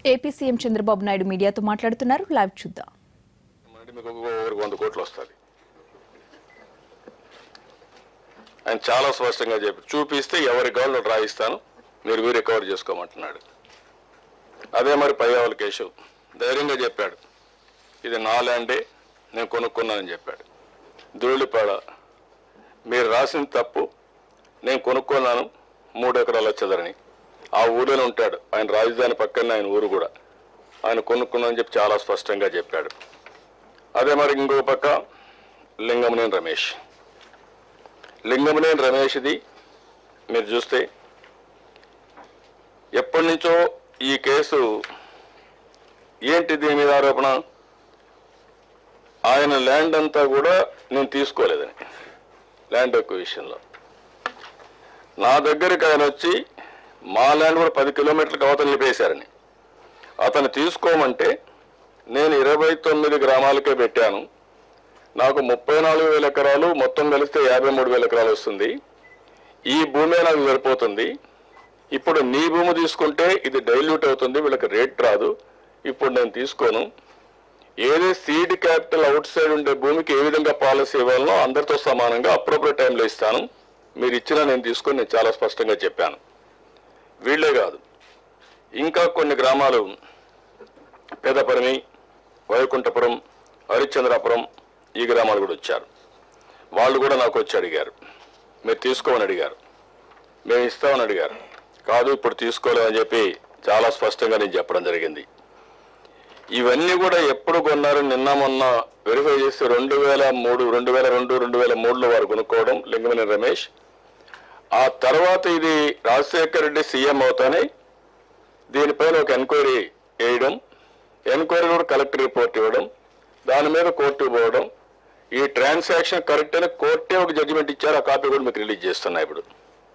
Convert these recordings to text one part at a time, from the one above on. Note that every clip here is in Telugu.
ఏపీ సీఎం చంద్రబాబు నాయుడు మీడియాతో మాట్లాడుతున్నారు లైవ్ చూద్దాం అంటే మీకు ఒక వంద కోట్లు వస్తుంది ఆయన చాలా స్పష్టంగా చెప్పి చూపిస్తే ఎవరి గవర్నర్ డ్రా ఇస్తాను మీరు మీరు రికవర్ చేసుకోమంటున్నాడు అదే మరి పయ్యావల కేశవ్ ధైర్యంగా చెప్పాడు ఇది నా ల్యాండే నేను కొనుక్కున్నానని చెప్పాడు ధూళిపాడ మీరు రాసిన తప్పు నేను కొనుక్కున్నాను మూడు ఎకరాల చదరని ఆ ఊరిలో ఉంటాడు ఆయన రాజధాని పక్కనే ఆయన ఊరు కూడా ఆయన కొనుక్కున్నానని చెప్పి చాలా స్పష్టంగా చెప్పాడు అదే మరి ఇంకో పక్క లింగమనేని రమేష్ లింగమనేని రమేష్ది మీరు చూస్తే ఎప్పటి నుంచో ఈ కేసు ఏంటి దీని మీద ఆరోపణ ఆయన ల్యాండ్ అంతా కూడా నేను తీసుకోలేదని ల్యాండ్ యొక్క విషయంలో నా దగ్గరికి ఆయన వచ్చి మా ల్యాండ్ కూడా పది కిలోమీటర్లకు అవతల నిలిపేశారని అతను తీసుకోమంటే నేను ఇరవై తొమ్మిది గ్రామాలకే పెట్టాను నాకు ముప్పై నాలుగు వేల ఎకరాలు మొత్తం కలిస్తే యాభై మూడు వేల ఎకరాలు వస్తుంది ఈ భూమే నాకు సరిపోతుంది ఇప్పుడు నీ భూమి తీసుకుంటే ఇది డైల్యూట్ అవుతుంది వీళ్ళకి రేట్ రాదు ఇప్పుడు నేను తీసుకోను ఏదే సీడ్ క్యాపిటల్ అవుట్ సైడ్ ఉండే భూమికి ఏ విధంగా పాలసీ ఇవ్వాలనో అందరితో సమానంగా అప్రోప్రియట్ టైంలో ఇస్తాను మీరు ఇచ్చినా నేను తీసుకొని నేను చాలా స్పష్టంగా చెప్పాను వీళ్ళే కాదు ఇంకా కొన్ని గ్రామాలు పేదపరిమి వైకుంఠపురం హరిశ్చంద్రాపురం ఈ గ్రామాలు కూడా వచ్చారు వాళ్ళు కూడా నాకు వచ్చి అడిగారు మీరు తీసుకోమని అడిగారు మేము ఇస్తామని అడిగారు కాదు ఇప్పుడు తీసుకోలేమని చెప్పి చాలా స్పష్టంగా నేను చెప్పడం జరిగింది ఇవన్నీ కూడా ఎప్పుడు కొన్నారు నిన్న మొన్న వెరిఫై చేస్తే రెండు వేల మూడు రెండు వేల రెండు రెండు వేల మూడులో వారు కొనుక్కోవడం లింగమని రమేష్ ఆ తర్వాత ఇది రాజశేఖర రెడ్డి సీఎం అవుతానే దీనిపైన ఒక ఎంక్వైరీ వేయడం ఎంక్వైరీ కూడా కలెక్టర్ రిపోర్ట్ ఇవ్వడం దాని మీద కోర్టు పోవడం ఈ ట్రాన్సాక్షన్ కరెక్ట్ అని కోర్టే ఒక జడ్జిమెంట్ ఇచ్చారు ఆ కాపీ కూడా మీకు రిలీజ్ చేస్తున్నా ఇప్పుడు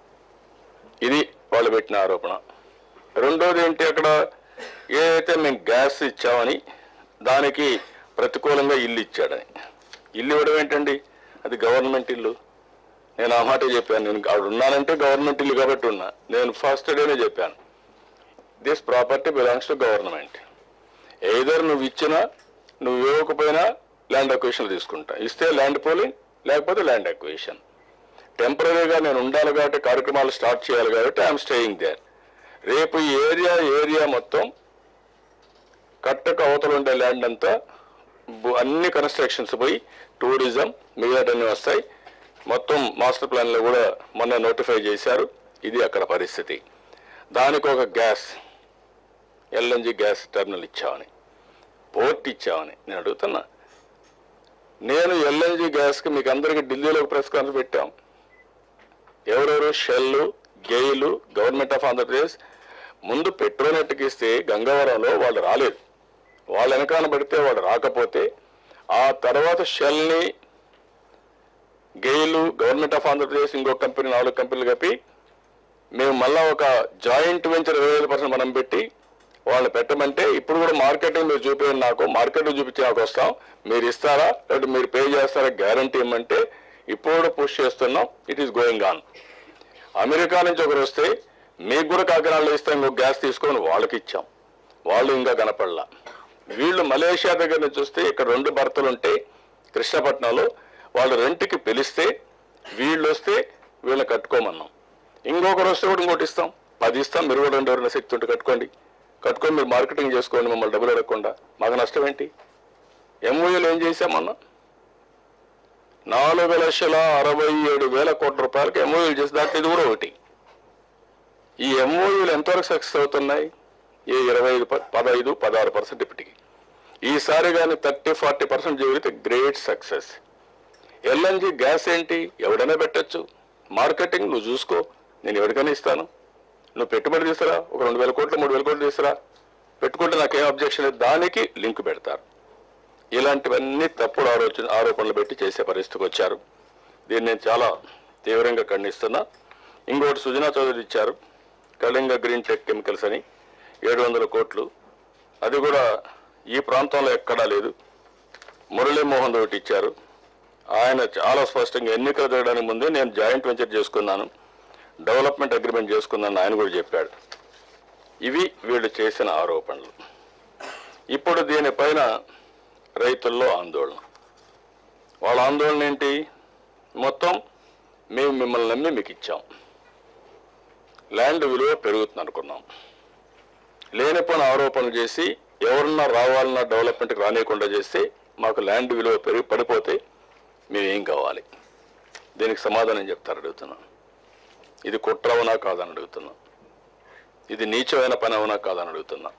ఇది వాళ్ళు పెట్టిన ఆరోపణ రెండోది ఏంటి అక్కడ ఏదైతే మేము గ్యాస్ ఇచ్చామని దానికి ప్రతికూలంగా ఇల్లు ఇచ్చాడని ఇల్లు ఇవ్వడం ఏంటండి అది గవర్నమెంట్ ఇల్లు నేను ఆ మాట చెప్పాను నేను అక్కడ ఉన్నానంటే గవర్నమెంట్ ఇల్లు కాబట్టి ఉన్నా నేను ఫస్ట్ డేనే చెప్పాను this property belongs to government either నువ్వు ఇచ్చినా నువ్వు ఇవ్వకపోయినా ల్యాండ్ అక్విజిషన్ తీసుకుంటా ఇస్తే ల్యాండ్ పోలింగ్ లేకపోతే ల్యాండ్ అక్విజిషన్ టెంపరీగా నేను ఉండాలి కాబట్టి కార్యక్రమాలు స్టార్ట్ చేయాలి కాబట్టి ఐఎమ్ స్టేయింగ్ దేర్ రేపు ఈ ఏరియా ఏరియా మొత్తం కట్టకు అవతల ఉండే ల్యాండ్ అంతా బు- అన్ని కన్స్ట్రక్షన్స్ పోయి టూరిజం మిగతాటన్నీ వస్తాయి మొత్తం మాస్టర్ ప్లాన్లో కూడా మొన్న నోటిఫై చేశారు ఇది అక్కడ పరిస్థితి దానికి ఒక గ్యాస్ ఎల్ఎన్జి గ్యాస్ టెర్మినల్ ఇచ్చామని పోర్ట్ ఇచ్చామని నేను అడుగుతున్నా నేను ఎల్ఎన్జి గ్యాస్కి మీకు అందరికీ ఢిల్లీలో ఒక ప్రెస్ కాన్ఫరెన్స్ పెట్టాం ఎవరెవరు Shell GAIL government of Andhra Pradesh ముందు పెట్రోనెట్కి ఇస్తే గంగవరంలో వాళ్ళు రాలేదు వాళ్ళ వెనకాల పడితే వాళ్ళు రాకపోతే ఆ తర్వాత షెల్ని గెయిల్ గవర్నమెంట్ ఆఫ్ ఆంధ్రప్రదేశ్ ఇంకో కంపెనీ నాలుగు కంపెనీలు కలిపి మేము మళ్ళా ఒక జాయింట్ వెంచర్ ఇరవై ఐదు పర్సెంట్ మనం పెట్టి వాళ్ళని పెట్టమంటే ఇప్పుడు కూడా మార్కెటింగ్ మీరు చూపించండి నాకు మార్కెట్ చూపించి నాకు వస్తాం మీరు ఇస్తారా లేకపోతే మీరు పే చేస్తారా గ్యారంటీ ఇవ్వమంటే ఇప్పుడు కూడా పుష్ చేస్తున్నాం it is going on America నుంచి ఒకరు వస్తే మీకు కూడా కాకినాడలో ఇస్తాం ఇంకో గ్యాస్ తీసుకొని వాళ్ళకి ఇచ్చాం వాళ్ళు ఇంకా కనపడలా వీళ్ళు మలేషియా దగ్గర నుంచి వస్తే ఇక్కడ రెండు భర్తలు ఉంటే కృష్ణపట్నంలో వాళ్ళు రెంట్కి పిలిస్తే వీళ్ళు వస్తే వీళ్ళని కట్టుకోమన్నాం ఇంకొకరు వస్తే కూడా ఇంకోటి ఇస్తాం పది ఇస్తాం మీరు కూడా రెండు ఎవరైనా శక్తి ఉంటే కట్టుకోండి కట్టుకొని మీరు మార్కెటింగ్ చేసుకోండి మమ్మల్ని డబ్బులు అడగకుండా మాకు నష్టం ఏంటి ఎంఓయూలు ఏం చేశామన్నా నాలుగు లక్షల అరవై ఏడు వేల కోట్ల రూపాయలకి ఎంఓయూలు చేసి దాంట్లో ఇది కూడా ఒకటి ఈ ఎంఓయూలు ఎంతవరకు సక్సెస్ అవుతున్నాయి ఏ ఇరవై ఐదు ప- పదహైదు పదహారు పర్సెంట్ ఇప్పటికి ఈసారి కానీ థర్టీ ఫార్టీ పర్సెంట్ జరిగితే గ్రేట్ సక్సెస్ ఎల్ఎన్జి గ్యాస్ ఏంటి ఎవడైనా పెట్టొచ్చు మార్కెటింగ్ నువ్వు చూసుకో నేను ఎవరికైనా ఇస్తాను నువ్వు పెట్టుబడి తీసుకురా ఒక రెండు వేల కోట్లు మూడు వేల కోట్లు తీసుకురా పెట్టుకుంటే నాకేం అబ్జెక్షన్ లేదు దానికి లింక్ పెడతారు ఇలాంటివన్నీ తప్పుడు ఆలోచన ఆరోపణలు పెట్టి చేసే పరిస్థితికి వచ్చారు దీన్ని నేను చాలా తీవ్రంగా ఖండిస్తున్నా ఇంకోటి సుజనా చౌదరి ఇచ్చారు కళింగ గ్రీన్ టెక్ కెమికల్స్ అని ఏడు వందల కోట్లు అది కూడా ఈ ప్రాంతంలో ఎక్కడా లేదు మురళీమోహన్ ఒకటి ఇచ్చారు ఆయన చాలా స్పష్టంగా ఎన్నికలు జరగడానికి ముందే నేను జాయింట్ వెంచర్ చేసుకున్నాను డెవలప్మెంట్ అగ్రిమెంట్ చేసుకున్నాను ఆయన కూడా చెప్పాడు ఇవి వీళ్ళు చేసిన ఆరోపణలు ఇప్పుడు దీనిపైన రైతుల్లో ఆందోళన వాళ్ళ ఆందోళన ఏంటి మొత్తం మేము మిమ్మల్ని నమ్మి మీకు ఇచ్చాం ల్యాండ్ విలువ పెరుగుతుంది అనుకున్నాం లేనిపోయిన ఆరోపణలు చేసి ఎవరన్నా రావాలన్నా డెవలప్మెంట్కి రానియకుండా చేస్తే మాకు ల్యాండ్ విలువ పెరిగి పడిపోతే మేము ఏం కావాలి దీనికి సమాధానం చెప్తారు అడుగుతున్నా ఇది కుట్ర అవునా కాదని అడుగుతున్నా ఇది నీచమైన పని అవునా కాదని అడుగుతున్నా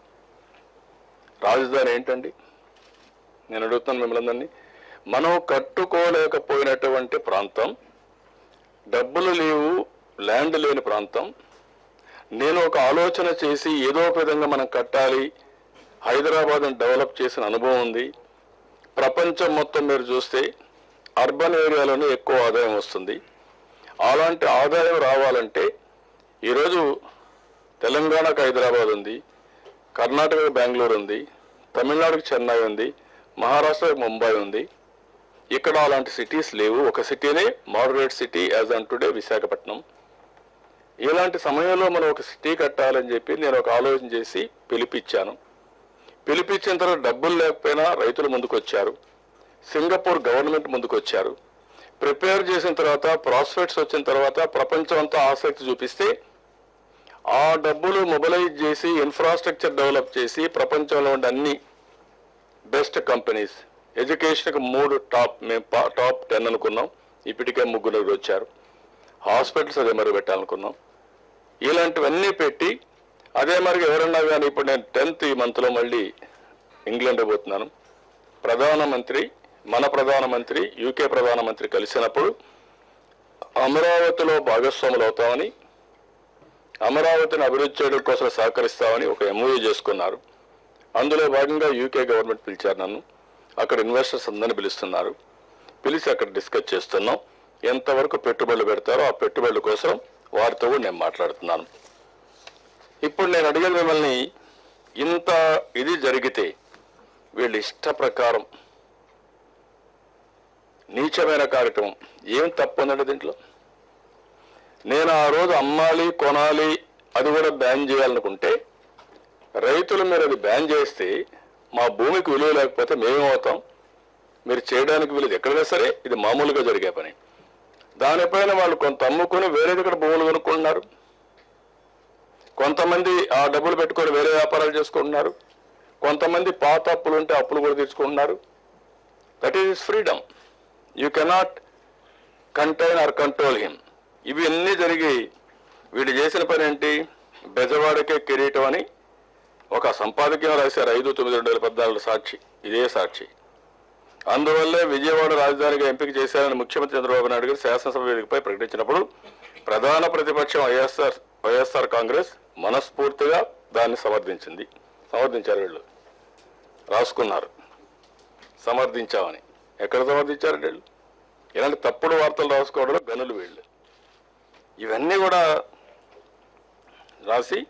రాజధాని ఏంటండి నేను అడుగుతున్నాను మిమ్మల్ని అందరినీ మనం కట్టుకోలేకపోయినటువంటి ప్రాంతం డబ్బులు లేవు ల్యాండ్ లేని ప్రాంతం నేను ఒక ఆలోచన చేసి ఏదో ఒక విధంగా మనం కట్టాలి హైదరాబాద్ని డెవలప్ చేసిన అనుభవం ఉంది ప్రపంచం మొత్తం మీరు చూస్తే అర్బన్ ఏరియాలోనే ఎక్కువ ఆదాయం వస్తుంది అలాంటి ఆదాయం రావాలంటే ఈరోజు తెలంగాణకు హైదరాబాద్ ఉంది కర్ణాటకకు బెంగళూరు ఉంది తమిళనాడుకు చెన్నై ఉంది మహారాష్ట్రకు ముంబై ఉంది ఇక్కడ అలాంటి సిటీస్ లేవు ఒక సిటీనే moderate city as on today Visakhapatnam ఇలాంటి సమయంలో మనం ఒక సిటీ కట్టాలని చెప్పి నేను ఒక ఆలోచన చేసి పిలిపించాను పిలిపించిన తర్వాత డబ్బులు లేకపోయినా రైతులు ముందుకు వచ్చారు సింగపూర్ గవర్నమెంట్ ముందుకు వచ్చారు ప్రిపేర్ చేసిన తర్వాత ప్రాస్పెక్ట్స్ వచ్చిన తర్వాత ప్రపంచం అంతా ఆసక్తి చూపిస్తే ఆ డబ్బులు మొబిలైజ్ చేసి ఇన్ఫ్రాస్ట్రక్చర్ డెవలప్ చేసి ప్రపంచంలో ఉండే అన్ని బెస్ట్ కంపెనీస్ ఎడ్యుకేషన్కి మూడు టాప్ మేము పా- టాప్ టెన్ అనుకున్నాం ఇప్పటికే ముగ్గురు వచ్చారు హాస్పిటల్స్ అదే మరి పెట్టాలనుకున్నాం ఇలాంటివన్నీ పెట్టి అదే మరి ఎవరన్నా కానీ ఇప్పుడు నేను టెన్త్ ఈ మంత్లో మళ్ళీ ఇంగ్లాండ్ పోతున్నాను ప్రధానమంత్రి మన ప్రధానమంత్రి యూకే ప్రధానమంత్రి కలిసినప్పుడు అమరావతిలో భాగస్వాములు అవుతామని అమరావతిని అభివృద్ధి చేయడం కోసం సహకరిస్తామని ఒక ఎంఓయూ చేసుకున్నారు అందులో భాగంగా యూకే గవర్నమెంట్ పిలిచారు నన్ను అక్కడ ఇన్వెస్టర్స్ అందరిని పిలుస్తున్నారు పిలిచి అక్కడ డిస్కస్ చేస్తున్నాం ఎంతవరకు పెట్టుబడులు పెడతారో ఆ పెట్టుబడుల కోసం వారితో కూడా నేను మాట్లాడుతున్నాను ఇప్పుడు నేను అడిగిన మిమ్మల్ని ఇంత ఇది జరిగితే వీళ్ళ ఇష్ట ప్రకారం నీచమైన కార్యక్రమం ఏం తప్పు ఉందండి దీంట్లో నేను ఆ రోజు అమ్మాలి కొనాలి అది కూడా బ్యాన్ చేయాలనుకుంటే రైతులు మీరు అది బ్యాన్ చేస్తే మా భూమికి విలువ లేకపోతే మేమేమవుతాం మీరు చేయడానికి వీలు ఎక్కడైనా సరే ఇది మామూలుగా జరిగే పని దానిపైన వాళ్ళు కొంత అమ్ముకొని వేరే దగ్గర భూములు కొనుక్కుంటున్నారు కొంతమంది ఆ డబ్బులు పెట్టుకొని వేరే వ్యాపారాలు చేసుకుంటున్నారు కొంతమంది పాత అప్పులు ఉంటే అప్పులు కూడా తీర్చుకుంటున్నారు that is freedom you cannot contain or control him ఇవి అన్నీ జరిగి వీళ్ళు చేసిన పని ఏంటి బెజవాడకే కిరీటం అని ఒక సంపాదకీయం రాశారు ఐదు తొమ్మిది రెండు వేల పద్నాలుగు సాక్షి ఇదే సాక్షి అందువల్లే విజయవాడ రాజధానిగా ఎంపిక చేశారని ముఖ్యమంత్రి చంద్రబాబు నాయుడు గారు శాసనసభ వేదికపై ప్రకటించినప్పుడు ప్రధాన ప్రతిపక్షం వైఎస్ఆర్ వైఎస్ఆర్ కాంగ్రెస్ మనస్ఫూర్తిగా దాన్ని సమర్థించింది సమర్థించారు వీళ్ళు రాసుకున్నారు సమర్థించామని ఎక్కడ సమర్థించారు వీళ్ళు ఇలాంటి తప్పుడు వార్తలు రాసుకోవడంలో గనులు వీళ్ళు ఇవన్నీ కూడా రాసి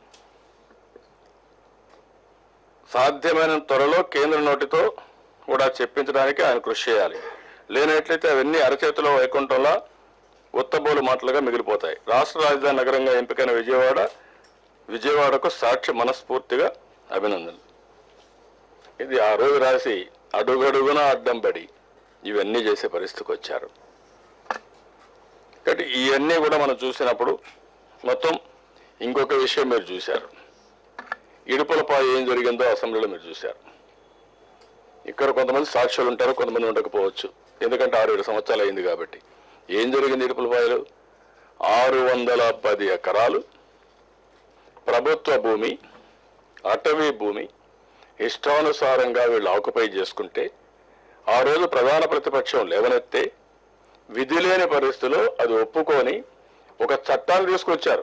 సాధ్యమైన త్వరలో కేంద్ర నోటితో కూడా చెప్పించడానికి ఆయన కృషి చేయాలి లేనట్లయితే అవన్నీ అరచేతిలో వైకుంఠంలా ఉత్తబోలు మాటలుగా మిగిలిపోతాయి రాష్ట్ర రాజధాని నగరంగా ఎంపికైన విజయవాడ విజయవాడకు సాక్షి మనస్ఫూర్తిగా అభినందనలు ఇది ఆ రోజు రాసి అడుగడుగున అడ్డం పడి ఇవన్నీ చేసే పరిస్థితికి వచ్చారు కాబట్టి ఇవన్నీ కూడా మనం చూసినప్పుడు మొత్తం ఇంకొక విషయం మీరు చూశారు ఇడుపులపై ఏం జరిగిందో అసెంబ్లీలో మీరు చూశారు ఇక్కడ కొంతమంది సాక్షులు ఉంటారు కొంతమంది ఉండకపోవచ్చు ఎందుకంటే ఆరు ఏడు సంవత్సరాలు అయింది కాబట్టి ఏం జరిగింది ఇడుపులపాయలు ఆరు వందల పది ఎకరాలు ప్రభుత్వ భూమి అటవీ భూమి ఇష్టానుసారంగా వీళ్ళు ఆకుపై చేసుకుంటే ఆ రోజు ప్రధాన ప్రతిపక్షం లేవనెత్తే విధి లేని పరిస్థితిలో అది ఒప్పుకొని ఒక చట్టాన్ని తీసుకొచ్చారు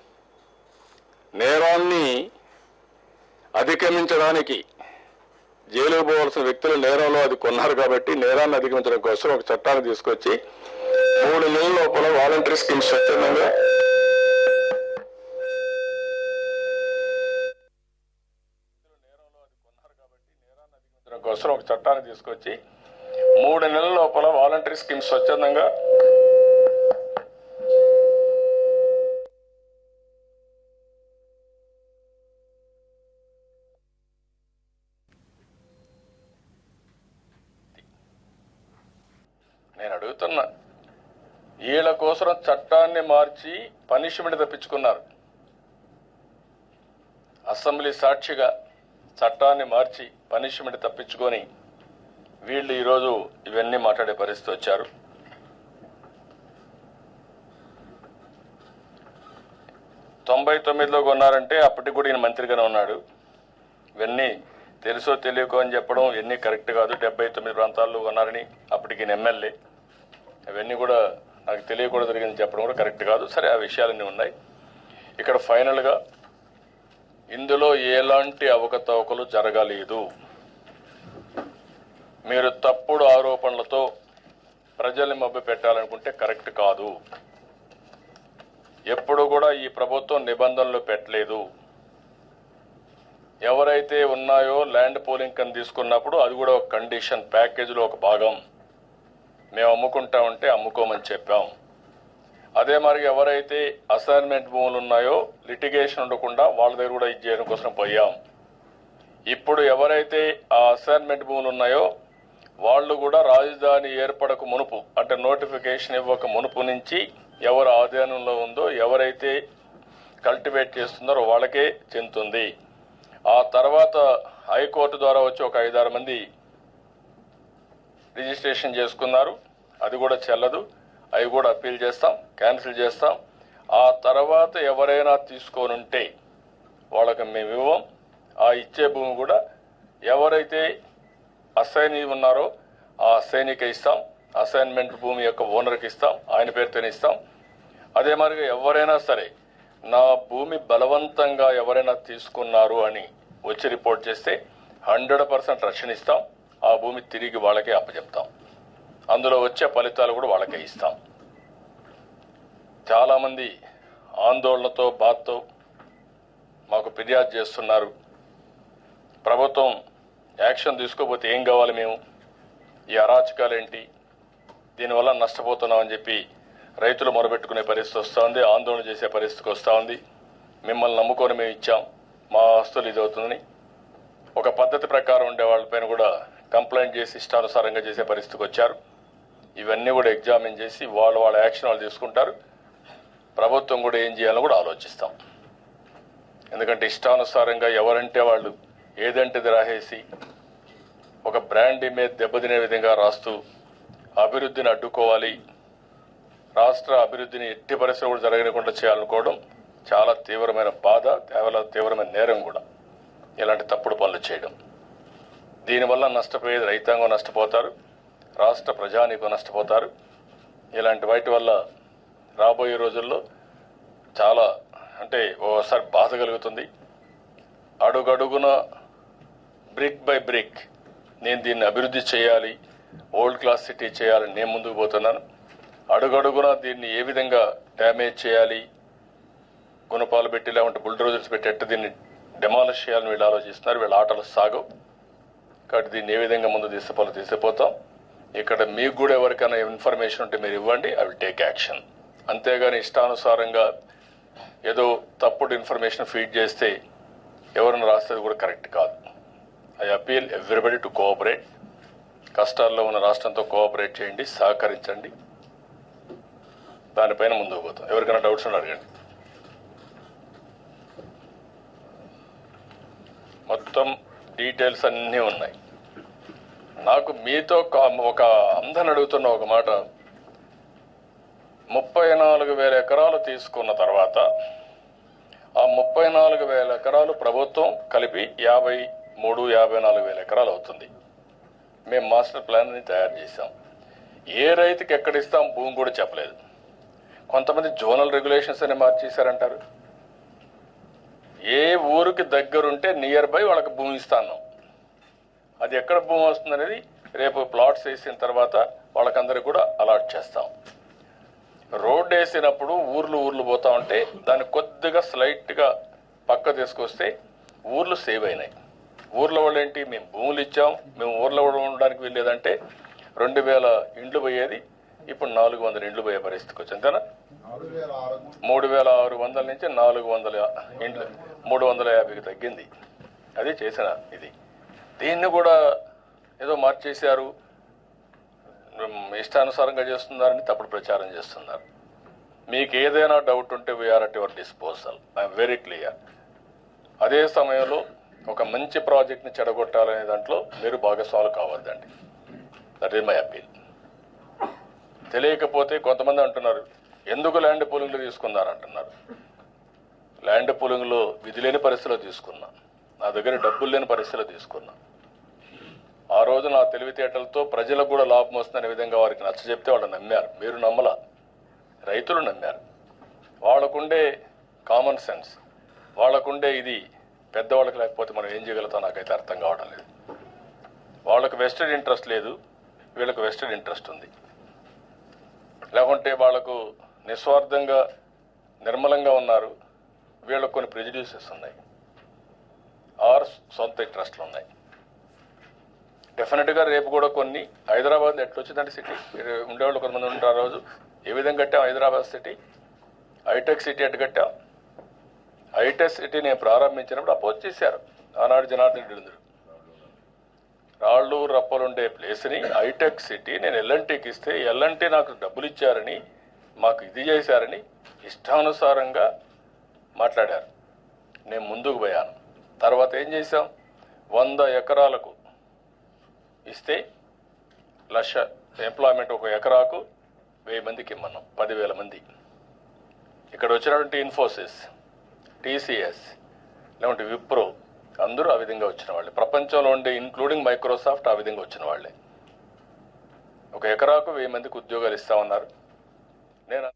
నేరాన్ని అధిగమించడానికి జైలుకు పోవాల్సిన వ్యక్తులు నేరంలో అది కొన్నారు కాబట్టి నేరాన్ని అధిగమించడం కోసం ఒక చట్టాన్ని తీసుకొచ్చి మూడు నెలల లోపల వాలంటరీ స్కీమ్ స్వచ్ఛందంగా అధిగమించడం కోసం ఒక చట్టాన్ని తీసుకొచ్చి మూడు నెలల లోపల వాలంటరీ స్కీమ్ స్వచ్ఛందంగా అడుగుతున్నా వీళ్ళ కోసం చట్టాన్ని మార్చి పనిష్మెంట్ తప్పించుకున్నారు అసెంబ్లీ సాక్షిగా చట్టాన్ని మార్చి పనిష్మెంట్ తప్పించుకొని వీళ్ళు ఈరోజు ఇవన్నీ మాట్లాడే పరిస్థితి వచ్చారు తొంభై తొమ్మిదిలో కొన్నారంటే అప్పటికి కూడా ఈయన మంత్రిగానే ఉన్నాడు ఇవన్నీ తెలుసో తెలియకో అని చెప్పడం ఇవన్నీ కరెక్ట్ కాదు డెబ్బై తొమ్మిది ప్రాంతాల్లో కొన్నారని అప్పటికి ఈయన ఎమ్మెల్యే అవన్నీ కూడా నాకు తెలియకూడదు జరిగిందని చెప్పడం కూడా కరెక్ట్ కాదు సరే ఆ విషయాలన్నీ ఉన్నాయి ఇక్కడ ఫైనల్గా ఇందులో ఎలాంటి అవకతవకలు జరగలేదు మీరు తప్పుడు ఆరోపణలతో ప్రజల్ని మభ్య పెట్టాలనుకుంటే కరెక్ట్ కాదు ఎప్పుడు కూడా ఈ ప్రభుత్వం నిబంధనలు పెట్టలేదు ఎవరైతే ఉన్నాయో ల్యాండ్ పోలింగ్ కని తీసుకున్నప్పుడు అది కూడా ఒక కండిషన్ ప్యాకేజీలో ఒక భాగం మేము అమ్ముకుంటామంటే అమ్ముకోమని చెప్పాం అదే మరి ఎవరైతే అసైన్మెంట్ భూములు ఉన్నాయో లిటిగేషన్ ఉండకుండా వాళ్ళ దగ్గర కూడా ఇది చేయడం కోసం పోయాం ఇప్పుడు ఎవరైతే ఆ అసైన్మెంట్ భూములు ఉన్నాయో వాళ్ళు కూడా రాజధాని ఏర్పడక మునుపు అంటే నోటిఫికేషన్ ఇవ్వక మునుపు నుంచి ఎవరు ఆధీనంలో ఉందో ఎవరైతే కల్టివేట్ చేస్తున్నారో వాళ్ళకే చెందుతుంది ఆ తర్వాత హైకోర్టు ద్వారా వచ్చి ఒక ఐదారు మంది రిజిస్ట్రేషన్ చేసుకున్నారు అది కూడా చెల్లదు అవి కూడా అప్పీల్ చేస్తాం క్యాన్సిల్ చేస్తాం ఆ తర్వాత ఎవరైనా తీసుకోనుంటే వాళ్ళకి మేము ఇవ్వం ఆ ఇచ్చే భూమి కూడా ఎవరైతే అసైన్ ఉన్నారో ఆ అసైన్కి ఇస్తాం అసైన్మెంట్ భూమి యొక్క ఓనర్కి ఇస్తాం ఆయన పేరుతోనే ఇస్తాం అదే మరి ఎవరైనా సరే నా భూమి బలవంతంగా ఎవరైనా తీసుకున్నారు అని వచ్చి రిపోర్ట్ చేస్తే హండ్రెడ్ పర్సెంట్ రక్షణ ఇస్తాం ఆ భూమి తిరిగి వాళ్ళకే అప్పచెప్తాం అందులో వచ్చే ఫలితాలు కూడా వాళ్ళకే ఇస్తాం చాలామంది ఆందోళనతో బాధతో మాకు ఫిర్యాదు చేస్తున్నారు ప్రభుత్వం యాక్షన్ తీసుకోకపోతే ఏం కావాలి మేము ఈ అరాచకాలేంటి దీనివల్ల నష్టపోతున్నామని చెప్పి రైతులు మొరబెట్టుకునే పరిస్థితి వస్తూ ఉంది ఆందోళన చేసే పరిస్థితికి వస్తూ ఉంది మిమ్మల్ని నమ్ముకొని మేము ఇచ్చాం మా ఆస్తులు ఇది అవుతుందని ఒక పద్ధతి ప్రకారం ఉండే వాళ్ళపైన కూడా కంప్లైంట్ చేసి ఇష్టానుసారంగా చేసే పరిస్థితికి వచ్చారు ఇవన్నీ కూడా ఎగ్జామిన్ చేసి వాళ్ళు వాళ్ళ యాక్షన్ వాళ్ళు తీసుకుంటారు ప్రభుత్వం కూడా ఏం చేయాలో కూడా ఆలోచిస్తాం ఎందుకంటే ఇష్టానుసారంగా ఎవరంటే వాళ్ళు ఏదంటే రాసేసి ఒక బ్రాండ్ ఇమేజ్ దెబ్బతినే విధంగా రాస్తూ అభివృద్ధిని అడ్డుకోవాలి రాష్ట్ర అభివృద్ధిని ఎట్టి పరిస్థితులు కూడా జరగకుండా చేయాలనుకోవడం చాలా తీవ్రమైన బాధ చాలా తీవ్రమైన నేరం కూడా ఇలాంటి తప్పుడు పనులు చేయడం దీనివల్ల నష్టపోయేది రైతాంగం నష్టపోతారు రాష్ట్ర ప్రజానీకం నష్టపోతారు ఇలాంటి వాటి వల్ల రాబోయే రోజుల్లో చాలా అంటే ఓసారి బాధ కలుగుతుంది అడుగడుగున బ్రిక్ బై బ్రిక్ నేను దీన్ని అభివృద్ధి చేయాలి ఓల్డ్ క్లాస్ సిటీ చేయాలని నేను ముందుకు పోతున్నాను అడుగడుగున దీన్ని ఏ విధంగా డ్యామేజ్ చేయాలి గుణపాలు పెట్టి లేకుంటే బుల్డోజర్స్ పెట్టి ఎట్ట దీన్ని డెమాలిష్ చేయాలని వీళ్ళు ఆలోచిస్తున్నారు వీళ్ళ ఆటలు సాగవు కాబట్టి దీన్ని ఏ విధంగా ముందు తీసుకుపోలో తీసుకుపోతాం ఇక్కడ మీకు కూడా ఎవరికైనా ఇన్ఫర్మేషన్ ఉంటే మీరు ఇవ్వండి ఐ విల్ టేక్ యాక్షన్ అంతేగాని ఇష్టానుసారంగా ఏదో తప్పుడు ఇన్ఫర్మేషన్ ఫీడ్ చేస్తే ఎవరైనా రాస్తే కూడా కరెక్ట్ కాదు I appeal everybody to cooperate కష్టాల్లో ఉన్న రాష్ట్రంతో కోఆపరేట్ చేయండి సహకరించండి దానిపైన ముందుకు పోతాం ఎవరికైనా డౌట్స్ ఉన్నా అడగండి మొత్తం డీటెయిల్స్ అన్నీ ఉన్నాయి నాకు మీతో కా- ఒక అందరిని అడుగుతున్న ఒక మాట ముప్పై నాలుగు వేల ఎకరాలు తీసుకున్న తర్వాత ఆ ముప్పై నాలుగు వేల ఎకరాలు ప్రభుత్వం కలిపి యాభై మూడు యాభై నాలుగు వేల ఎకరాలు అవుతుంది మేము మాస్టర్ ప్లాన్ని తయారు చేసాం ఏ రైతుకి ఎక్కడ ఇస్తాం భూమి కూడా చెప్పలేదు కొంతమంది జోనల్ రెగ్యులేషన్స్ అని మార్చేశారంటారు ఏ ఊరికి దగ్గరుంటే నియర్ బై వాళ్ళకి భూమి ఇస్తాను అది ఎక్కడ భూమి వస్తుంది అనేది రేపు ప్లాట్స్ వేసిన తర్వాత వాళ్ళకందరికి కూడా అలాట్ చేస్తాం రోడ్ వేసినప్పుడు ఊర్లు ఊర్లు పోతా ఉంటే దాన్ని కొద్దిగా స్లైట్గా పక్క తీసుకొస్తే ఊర్లు సేవ్ అయినాయి ఊర్లో వాళ్ళు ఏంటి మేము భూములు ఇచ్చాం మేము ఊర్లో కూడా ఉండడానికి వెళ్ళేదంటే రెండు వేల ఇండ్లు పోయేది ఇప్పుడు నాలుగు వందల ఇండ్లు పోయే పరిస్థితికి వచ్చింది అంతేనా ఆరు వేల ఆరు మూడు వేల ఆరు వందల నుంచి నాలుగు వందల ఇండ్లు మూడు వందల యాభైకి తగ్గింది అది చేసిన ఇది దీన్ని కూడా ఏదో మార్చేశారు మీ ఇష్టానుసారంగా చేస్తున్నారని తప్పుడు ప్రచారం చేస్తున్నారు మీకు ఏదైనా డౌట్ ఉంటే we're at your disposal I'm very clear అదే సమయంలో ఒక మంచి ప్రాజెక్ట్ని చెడగొట్టాలనే దాంట్లో మీరు భాగస్వాములు కావద్దండి దట్ ఈస్ మై అపీల్ తెలియకపోతే కొంతమంది అంటున్నారు ఎందుకు ల్యాండ్ పూలింగ్లు తీసుకున్నారు అంటున్నారు ల్యాండ్ పూలింగ్లో విధి లేని పరిస్థితిలో తీసుకున్నా నా దగ్గర డబ్బులు లేని పరిస్థితిలో తీసుకున్నా ఆ రోజు నా తెలివితేటలతో ప్రజలకు కూడా లాభం వస్తుందనే విధంగా వారికి నచ్చజెప్తే వాళ్ళు నమ్మారు మీరు నమ్మలా రైతులు నమ్మారు వాళ్ళకుండే కామన్ సెన్స్ వాళ్ళకుండే ఇది పెద్దవాళ్ళకి లేకపోతే మనం ఏం చేయగలుగుతాం నాకైతే అర్థం కావడం లేదు వాళ్ళకు వెస్టెడ్ ఇంట్రెస్ట్ లేదు వీళ్ళకు వెస్టెడ్ ఇంట్రెస్ట్ ఉంది లేకుంటే వాళ్లకు నిస్వార్థంగా నిర్మలంగా ఉన్నారు వీళ్ళకు కొన్ని ప్రెజడ్యూసెస్ ఉన్నాయి ఆర్ సొంత ఇంట్రెస్ట్లు ఉన్నాయి డెఫినెట్గా రేపు కూడా కొన్ని హైదరాబాద్ ఎట్లా వచ్చిందంటే సిటీ ఉండేవాళ్ళు కొంతమంది ఉంటారు ఆ రోజు ఏ విధంగా కట్టాం హైదరాబాద్ సిటీ హైటెక్ సిటీ ఎట్టు కట్టాం హైటెక్ సిటీ నేను ప్రారంభించినప్పుడు అపోజ్ చేశారు ఆనాడు జనార్దన్ రెడ్డి ఉందరు. రాళ్ళు రప్పలు ఉండే ప్లేస్ని హైటెక్ సిటీ నేను ఎల్ఎన్టీకి ఇస్తే ఎల్ఎన్టీ నాకు డబ్బులు ఇచ్చారని మాకు ఇది చేశారని ఇష్టానుసారంగా మాట్లాడారు నేను ముందుకు పోయాను తర్వాత ఏం చేశాం వంద ఎకరాలకు ఇస్తే లక్ష ఎంప్లాయ్మెంట్ ఒక ఎకరాకు వెయ్యి మందికి ఇమ్మన్నాం పదివేల మంది ఇక్కడ వచ్చినటువంటి ఇన్ఫోసిస్ టీసీఎస్ లేకుంటే విప్రో అందరూ ఆ విధంగా వచ్చిన వాళ్ళే ప్రపంచంలో ఉండే ఇంక్లూడింగ్ మైక్రోసాఫ్ట్ ఆ విధంగా వచ్చిన వాళ్ళే ఒక ఎకరాకు వెయ్యి మందికి ఉద్యోగాలు ఇస్తామన్నారు నేను